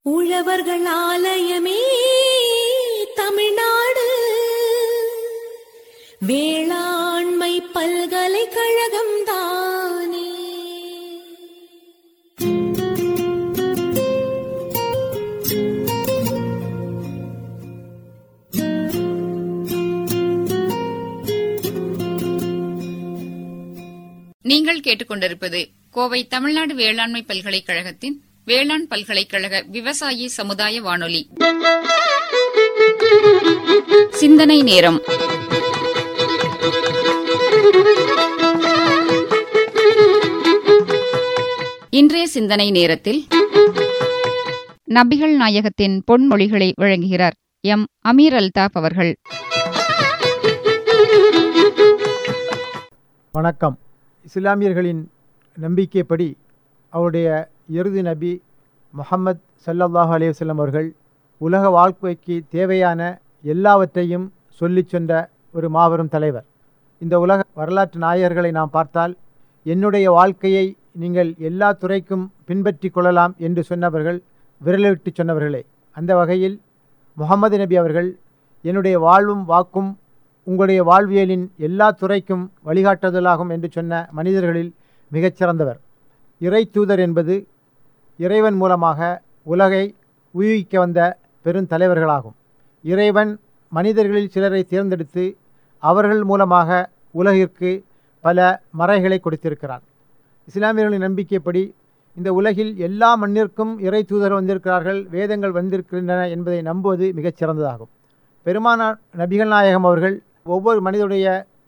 உழவர்கள் ஆலயமே தமிழ்நாடு வேளாண்மை பல்கலைக்கழகம் தானே நீங்கள் கேட்டுக்கொண்டிருப்பது கோவை தமிழ்நாடு வேளாண்மை பல்கலைக்கழகத்தின் வேளாண் பல்கலைக்கழக விவசாயி சமுதாய வானொலி சிந்தனை நேரம் இன்றைய சிந்தனை நேரத்தில் நபிகள் நாயகத்தின் பொன்மொழிகளை வழங்குகிறார் எம் அமீர் அல்தாப் அவர்கள் வணக்கம் இஸ்லாமியர்களின் நம்பிக்கைப்படி அவருடைய இறுதி நபி முஹம்மத் ஸல்லல்லாஹு அலைஹி வஸல்லம் அவர்கள் உலக வாழ்க்கைக்கு தேவையான எல்லாவற்றையும் சொல்லிச் சென்ற ஒரு மாபெரும் தலைவர் இந்த உலக வரலாற்று நாயகர்களை நாம் பார்த்தால் என்னுடைய வாழ்க்கையை நீங்கள் எல்லா துறைக்கும் பின்பற்றி கொள்ளலாம் என்று சொன்னவர்கள் விரலிட்டு சொன்னவர்களே அந்த வகையில் முகமது நபி அவர்கள் என்னுடைய வாழ்வும் வாக்கும் உங்களுடைய வாழ்வியலின் எல்லா துறைக்கும் வழிகாட்டுதலாகும் என்று சொன்ன மனிதர்களில் மிகச்சிறந்தவர் இறை தூதர் என்பது இறைவன் மூலமாக உலகை உயிர்க்க வந்த பெருந்தலைவர்களாகும் இறைவன் மனிதர்களில் சிலரை தேர்ந்தெடுத்து அவர்கள் மூலமாக உலகிற்கு பல மறைகளை கொடுத்திருக்கிறார் இஸ்லாமியர்களின் நம்பிக்கைப்படி இந்த உலகில் எல்லா மண்ணிற்கும் இறை தூதர் வந்திருக்கிறார்கள் வேதங்கள் வந்திருக்கின்றன என்பதை நம்புவது மிகச் சிறந்ததாகும் பெருமானார் நபிகள் நாயகம் அவர்கள் ஒவ்வொரு மனிதனுடைய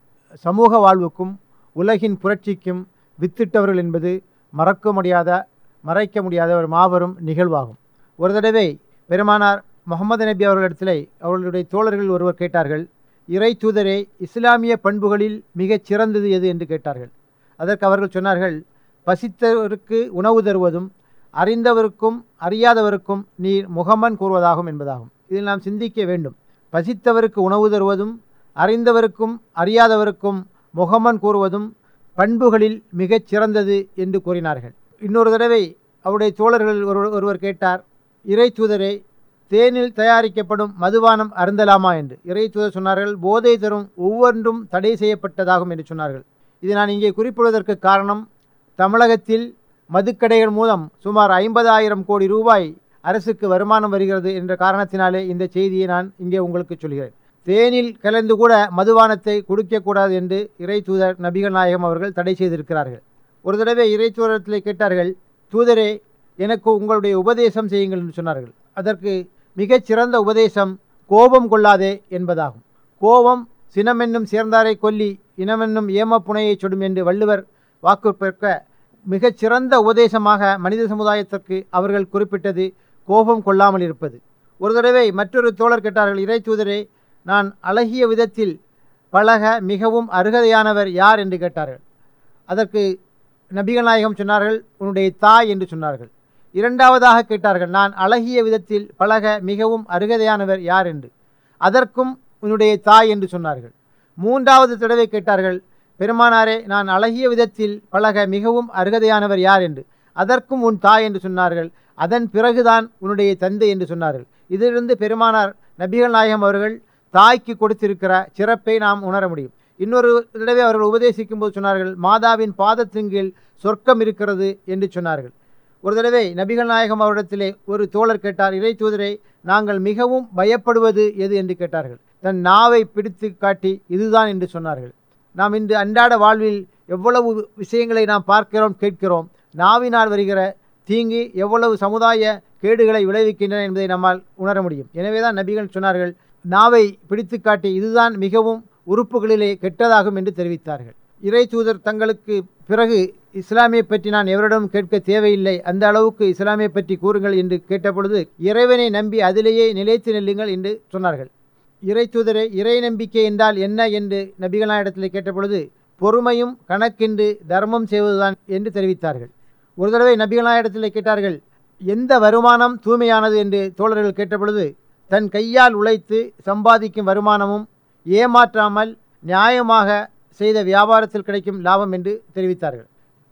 சமூக வாழ்வுக்கும் உலகின் புரட்சிக்கும் வித்திட்டவர்கள் என்பது மறக்க முடியாத மறைக்க முடியாத ஒரு மாபெரும் நிகழ்வாகும் ஒரு தடவை பெருமானார் முகமது நபி அவர்களிடத்திலே அவர்களுடைய தோழர்கள் ஒருவர் கேட்டார்கள் இறை தூதரே இஸ்லாமிய பண்புகளில் மிகச் சிறந்தது எது என்று கேட்டார்கள் அதற்கு அவர்கள் சொன்னார்கள் பசித்தவருக்கு உணவு தருவதும் அறிந்தவருக்கும் அறியாதவருக்கும் நீர் முகமன் கூறுவதாகும் என்பதாகும் இதில் நாம் சிந்திக்க வேண்டும் பசித்தவருக்கு உணவு தருவதும் அறிந்தவருக்கும் அறியாதவருக்கும் முகமன் கூறுவதும் பண்புகளில் மிகச் சிறந்தது என்று கூறினார்கள் இன்னொரு தடவை அவருடைய தோழர்கள் ஒருவர் ஒருவர் கேட்டார் இறை தூதரே தேனில் தயாரிக்கப்படும் மதுபானம் அருந்தலாமா என்று இறை தூதர் சொன்னார்கள் போதை தரும் ஒவ்வொன்றும் தடை செய்யப்பட்டதாகும் என்று சொன்னார்கள் இது நான் இங்கே குறிப்பிடுவதற்கு காரணம் தமிழகத்தில் மதுக்கடைகள் மூலம் சுமார் ஐம்பதாயிரம் கோடி ரூபாய் அரசுக்கு வருமானம் வருகிறது என்ற காரணத்தினாலே இந்த செய்தியை நான் இங்கே உங்களுக்கு சொல்கிறேன் தேனில் கலந்து கூட மதுபானத்தை குடிக்கக்கூடாது என்று இறை தூதர் நபிகள் நாயகம் அவர்கள் தடை செய்திருக்கிறார்கள் ஒரு தடவை இறை தூதரத்தில் கேட்டார்கள் தூதரே எனக்கு உங்களுடைய உபதேசம் செய்யுங்கள் என்று சொன்னார்கள் அதற்கு மிகச் சிறந்த உபதேசம் கோபம் கொள்ளாதே என்பதாகும் கோபம் சினமென்னும் சேர்ந்தாரை கொல்லி இனமென்னும் ஏமப்புனையை சுடும் என்று வள்ளுவர் வாக்கு பெற்க மிகச் சிறந்த உபதேசமாக மனித சமுதாயத்திற்கு அவர்கள் குறிப்பிட்டது கோபம் கொள்ளாமல் இருப்பது ஒரு தடவை மற்றொரு தோழர் கேட்டார்கள் இறை தூதரே நான் அழகிய விதத்தில் பழக மிகவும் அருகதையானவர் யார் என்று கேட்டார்கள் அதற்கு நபிகள் நாயகம் சொன்னார்கள் உன்னுடைய தாய் என்று சொன்னார்கள் இரண்டாவதாக கேட்டார்கள் நான் அழகிய விதத்தில் பழக மிகவும் அருகதையானவர் யார் என்று அதற்கும் உன்னுடைய தாய் என்று சொன்னார்கள் மூன்றாவது தடவை கேட்டார்கள் பெருமானாரே நான் அழகிய விதத்தில் பழக மிகவும் அருகதையானவர் யார் என்று அதற்கும் உன் தாய் என்று சொன்னார்கள் அதன் பிறகுதான் உன்னுடைய தந்தை என்று சொன்னார்கள் இதிலிருந்து பெருமானார் நபிகள் நாயகம் அவர்கள் தாய்க்கு கொடுத்திருக்கிற சிறப்பை நாம் உணர முடியும் இன்னொரு தடவை அவர்கள் உபதேசிக்கும் போது சொன்னார்கள் மாதாவின் பாதத்தின் கீழ் சொர்க்கம் இருக்கிறது என்று சொன்னார்கள் ஒரு தடவை நபிகள் நாயகம் அவரிடத்திலே ஒரு தோழர் கேட்டார் இறை தூதரை நாங்கள் மிகவும் பயப்படுவது எது என்று கேட்டார்கள் தன் நாவை பிடித்து காட்டி இதுதான் என்று சொன்னார்கள் நாம் இன்று அன்றாட வாழ்வில் எவ்வளவு விஷயங்களை நாம் பார்க்கிறோம் கேட்கிறோம் நாவினால் வருகிற தீங்கு எவ்வளவு சமுதாய கேடுகளை விளைவிக்கின்றன என்பதை நம்மால் உணர முடியும் எனவேதான் நபிகள் சொன்னார்கள் நாவை பிடித்து காட்டி இதுதான் மிகவும் உறுப்புகளிலே கெட்டதாகும் என்று தெரிவித்தார்கள் இறை தூதர் தங்களுக்கு பிறகு இஸ்லாமியை பற்றி நான் எவரிடம் கேட்க தேவையில்லை அந்த அளவுக்கு இஸ்லாமியை பற்றி கூறுங்கள் என்று கேட்டபொழுது இறைவனை நம்பி அதிலேயே நிலைத்து நில்லுங்கள் என்று சொன்னார்கள் இறை தூதரை இறை நம்பிக்கை என்றால் என்ன என்று நபிகளாயிடத்தில் கேட்டபொழுது பொறுமையும் கணக்கின்றி தர்மம் செய்வதுதான் என்று தெரிவித்தார்கள் ஒரு தடவை நபிகளாயிடத்தில் கேட்டார்கள் எந்த வருமானம் தூய்மையானது என்று தோழர்கள் கேட்டபொழுது தன் கையால் உழைத்து சம்பாதிக்கும் வருமானமும் ஏமாற்றாமல் நியாயமாக செய்த வியாபாரத்தில் கிடைக்கும் லாபம் என்று தெரிவித்தார்கள்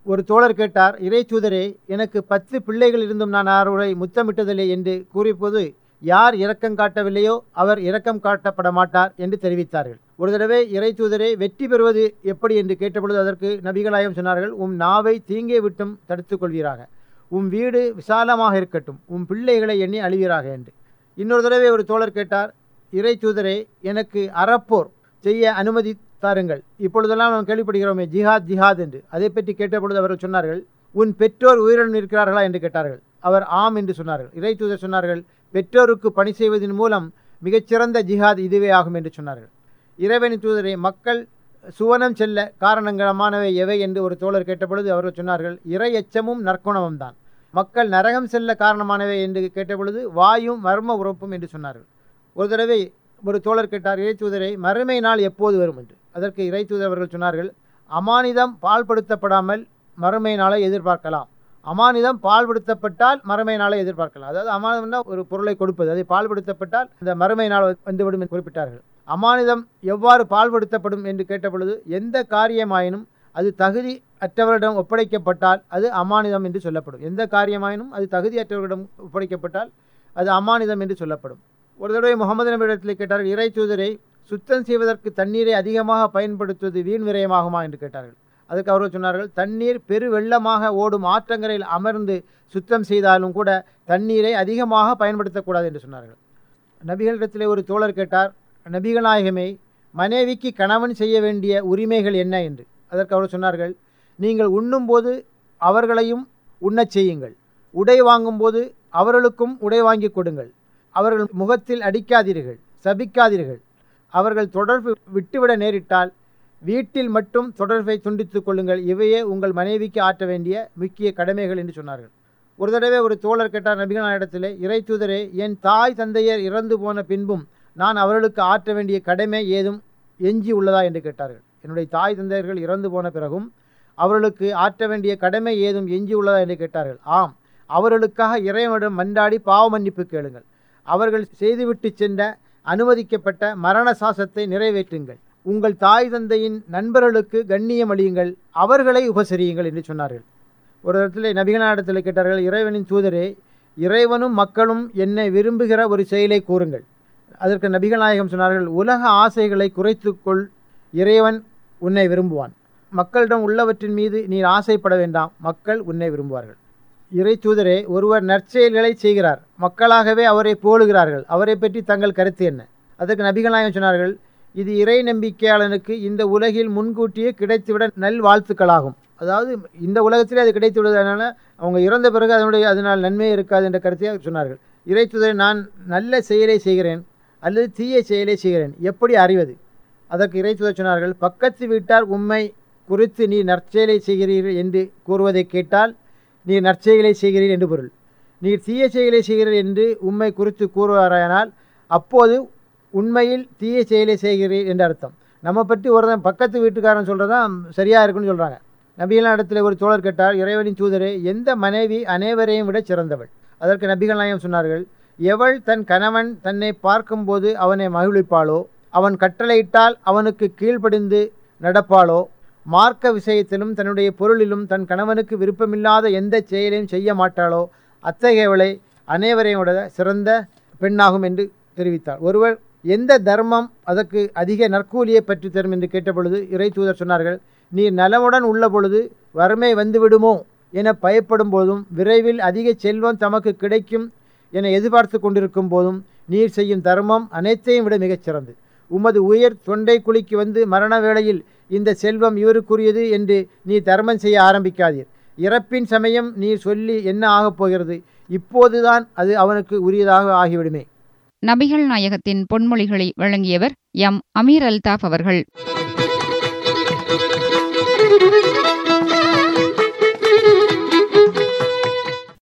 ஒரு தோழர் கேட்டார் இறைச்சூதரே எனக்கு பத்து பிள்ளைகள் இருந்தும் நான் அவர்களை முத்தமிட்டதில்லை என்று கூறியபோது யார் இரக்கம் காட்டவில்லையோ அவர் இரக்கம் காட்டப்பட மாட்டார் என்று தெரிவித்தார்கள் ஒரு தடவை இறைத்தூதரை வெற்றி பெறுவது எப்படி என்று கேட்டபொழுது அதற்கு நபிகளாயம் சொன்னார்கள் உம் நாவை தீங்கே விட்டும் தடுத்துக் கொள்வீராக உம் வீடு விசாலமாக இருக்கட்டும் உம் பிள்ளைகளை எண்ணி அழிவீராக என்று இன்னொரு தடவை ஒரு தோழர் கேட்டார் இறை தூதரே எனக்கு அறப்போர் செய்ய அனுமதி தாருங்கள் இப்பொழுதெல்லாம் நாம் கேள்விப்படுகிறோமே ஜிஹாத் ஜிஹாத் என்று அதை பற்றி கேட்டபொழுது அவர்கள் சொன்னார்கள் உன் பெற்றோர் உயிருடன் இருக்கிறார்களா என்று கேட்டார்கள் அவர் ஆம் என்று சொன்னார்கள் இறை தூதர் சொன்னார்கள் பெற்றோருக்கு பணி செய்வதன் மூலம் மிகச்சிறந்த ஜிஹாத் இதுவே ஆகும் என்று சொன்னார்கள் இறைவனின் தூதரை மக்கள் சுவனம் செல்ல காரணங்கரமானவை எவை என்று ஒரு தோழர் கேட்டபொழுது அவர்கள் சொன்னார்கள் இறை எச்சமும் நற்குணமும் தான் மக்கள் நரகம் செல்ல காரணமானவை என்று கேட்டபொழுது வாயும் மர்ம உறப்பும் என்று சொன்னார்கள் ஒரு தடவை ஒரு தோழர் கேட்டார் இறை தூதரை மறுமை நாள் எப்போது வரும் என்று அதற்கு இறை தூதர் அவர்கள் சொன்னார்கள் அமானிதம் பால்படுத்தப்படாமல் மறுமை நாளை எதிர்பார்க்கலாம் அமானிதம் பால்படுத்தப்பட்டால் மறுமை நாளை எதிர்பார்க்கலாம் அதாவது அமானிதம்னா ஒரு பொருளை கொடுப்பது அதை பால்படுத்தப்பட்டால் இந்த மறுமை நாள் வந்துவிடும் என்று குறிப்பிட்டார்கள் அமானிதம் எவ்வாறு பால்படுத்தப்படும் என்று கேட்டபொழுது எந்த காரியமாயினும் அது தகுதி அற்றவரிடம் ஒப்படைக்கப்பட்டால் அது அமானிதம் என்று சொல்லப்படும் எந்த காரியமாயினும் அது தகுதியற்றவரிடம் ஒப்படைக்கப்பட்டால் அது அமானிதம் என்று சொல்லப்படும் ஒரு தடவை முகமது நபியிடத்தில் கேட்டார்கள் இறை தூதரை சுத்தம் செய்வதற்கு தண்ணீரை அதிகமாக பயன்படுத்துவது வீண் விரயமாகுமா என்று கேட்டார்கள் அதுக்கு அவர்கள் சொன்னார்கள் தண்ணீர் பெரு வெள்ளமாக ஓடும் ஆற்றங்கரையில் அமர்ந்து சுத்தம் செய்தாலும் கூட தண்ணீரை அதிகமாக பயன்படுத்தக்கூடாது என்று சொன்னார்கள் நபிகளிடத்திலே ஒரு தோழர் கேட்டார் நபிகள் நாயகமே மனைவிக்கு கணவன் செய்ய வேண்டிய உரிமைகள் என்ன என்று அதற்கு அவர் சொன்னார்கள் நீங்கள் உண்ணும்போது அவர்களையும் உண்ணச் செய்யுங்கள் உடை வாங்கும்போது அவர்களுக்கும் உடை வாங்கி கொடுங்கள் அவர்கள் முகத்தில் அடிக்காதீர்கள் சபிக்காதீர்கள் அவர்கள் தொடர்பு விட்டுவிட நேரிட்டால் வீட்டில் மட்டும் தொடர்பை துண்டித்துக் கொள்ளுங்கள் இவையே உங்கள் மனைவிக்கு ஆற்ற வேண்டிய முக்கிய கடமைகள் என்று சொன்னார்கள் ஒரு தடவை ஒரு தோழர் கேட்டார் நபிகள் இடத்திலே இறை தூதரே என் தாய் தந்தையர் இறந்து போன பின்பும் நான் அவர்களுக்கு ஆற்ற வேண்டிய கடமை ஏதும் எஞ்சி உள்ளதா என்று கேட்டார்கள் என்னுடைய தாய் தந்தையர்கள் இறந்து போன பிறகும் அவர்களுக்கு ஆற்ற வேண்டிய கடமை ஏதும் எஞ்சி உள்ளதா என்று கேட்டார்கள் ஆம் அவர்களுக்காக இறைவனிடம் மன்றாடி பாவ மன்னிப்பு கேளுங்கள் அவர்கள் செய்துவிட்டு சென்ற அனுமதிக்கப்பட்ட மரண சாசத்தை நிறைவேற்றுங்கள் உங்கள் தாய் தந்தையின் நண்பர்களுக்கு கண்ணியம் அளியுங்கள் அவர்களை உபசரியுங்கள் என்று சொன்னார்கள் ஒரு இடத்துல நபிகனாடத்தில் கேட்டார்கள் இறைவனின் தூதரே இறைவனும் மக்களும் என்னை விரும்புகிற ஒரு செயலை கூறுங்கள் அதற்கு நபிகள் நாயகம் சொன்னார்கள் உலக ஆசைகளை குறைத்துக்கொள் இறைவன் உன்னை விரும்புவான் மக்களிடம் உள்ளவற்றின் மீது நீர் ஆசைப்பட வேண்டாம் மக்கள் உன்னை விரும்புவார்கள் இறை தூதரே ஒருவர் நற்செயல்களை செய்கிறார் மக்களாகவே அவரை போலுகிறார்கள் அவரை பற்றி தங்கள் கருத்து என்ன அதற்கு நபிகள் நாயகம் சொன்னார்கள் இது இறை நம்பிக்கையாளனுக்கு இந்த உலகில் முன்கூட்டியே கிடைத்துவிட நல் வாழ்த்துக்களாகும் அதாவது இந்த உலகத்திலே அது கிடைத்து விடுவதனால அவங்க இறந்த பிறகு அதனுடைய அதனால் நன்மை இருக்காது என்ற கருத்தை சொன்னார்கள் இறை தூதரை நான் நல்ல செயலை செய்கிறேன் அல்லது தீய செயலை செய்கிறேன் எப்படி அறிவது அதற்கு இறை தூதர் சொன்னார்கள் பக்கத்து வீட்டார் உண்மை குறித்து நீ நற்செயலை செய்கிறீர்கள் என்று கூறுவதை கேட்டால் நீ நற்செயலை செய்கிறீர் என்று பொருள் நீர் தீய செயலை செய்கிறீர் என்று உண்மை குறித்து கூறுவாரானால் அப்போது உண்மையில் தீய செயலை செய்கிறீர் என்று அர்த்தம் நம்ம பற்றி ஒருத்தன் பக்கத்து வீட்டுக்காரன் சொல்கிறதான் சரியாக இருக்குன்னு சொல்கிறாங்க நபிகள் இடத்துல ஒரு தோழர் கேட்டார் இறைவனின் தூதரே எந்த மனைவி அனைவரையும் விட சிறந்தவள் அதற்கு நபிகள் நாயம் சொன்னார்கள் எவள் தன் கணவன் தன்னை பார்க்கும்போது அவனை மகிழ்விப்பாளோ அவன் கட்டளையிட்டால் அவனுக்கு கீழ்ப்படிந்து நடப்பாளோ மார்க்க விஷயத்திலும் தன்னுடைய பொருளிலும் தன் கணவனுக்கு விருப்பமில்லாத எந்த செயலையும் செய்ய மாட்டாளோ அத்தகையவளை அனைவரையும் விட சிறந்த பெண்ணாகும் என்று தெரிவித்தார் ஒருவர் எந்த தர்மம் அதற்கு அதிக நற்கூலியை பற்றி தரும் என்று கேட்டபொழுது இறை தூதர் சொன்னார்கள் நீர் நலமுடன் உள்ள பொழுது வறுமை வந்துவிடுமோ என பயப்படும் போதும் விரைவில் அதிக செல்வம் தமக்கு கிடைக்கும் என எதிர்பார்த்து கொண்டிருக்கும் போதும் நீர் செய்யும் தர்மம் அனைத்தையும் விட மிகச் சிறந்து உமது உயர் தொண்டை குழிக்கு வந்து மரண வேளையில் இந்த செல்வம் இவருக்குரியது என்று நீ தர்மம் செய்ய ஆரம்பிக்காதீர் இறப்பின் சமயம் நீர் சொல்லி என்ன ஆகப் போகிறது இப்போதுதான் அது அவனுக்கு உரியதாக ஆகிவிடுமே நபிகள் நாயகத்தின் பொன்மொழிகளை வழங்கியவர் எம் அமீர் அல்தாஃப் அவர்கள்